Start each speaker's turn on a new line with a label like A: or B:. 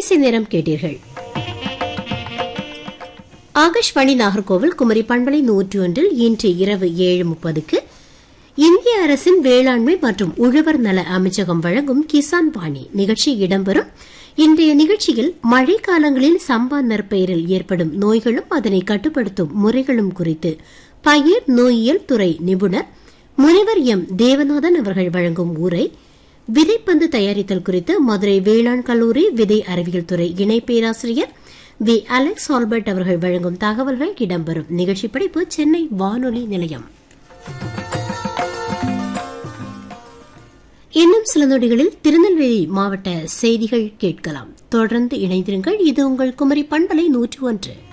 A: இன்னிசை நேரம் கேட்டீர்கள் ஆகாஷ்வாணி நாகர்கோவில் குமரி பண்பலை நூற்றி ஒன்றில் இன்று இரவு ஏழு முப்பதுக்கு இந்திய அரசின் வேளாண்மை மற்றும் உழவர் நல அமைச்சகம் வழங்கும் கிசான் வாணி நிகழ்ச்சி இடம்பெறும் இன்றைய நிகழ்ச்சியில் மழை காலங்களில் சம்பா நெற்பயிரில் ஏற்படும் நோய்களும் அதனை கட்டுப்படுத்தும் முறைகளும் குறித்து பயிர் நோயியல் துறை நிபுணர் முனைவர் எம் தேவநாதன் அவர்கள் வழங்கும் உரை விதைப்பந்து தயாரித்தல் குறித்து மதுரை வேளாண் கல்லூரி விதை அறிவியல் துறை இணை பேராசிரியர் வி அலெக்ஸ் ஆல்பர்ட் அவர்கள் வழங்கும் தகவல்கள் இடம்பெறும் நிகழ்ச்சி படைப்பு சென்னை வானொலி நிலையம் இன்னும் சில நொடிகளில் திருநெல்வேலி மாவட்ட செய்திகள் கேட்கலாம் தொடர்ந்து இணைந்திருங்கள் இது உங்கள் குமரி பண்பலை நூற்றி ஒன்று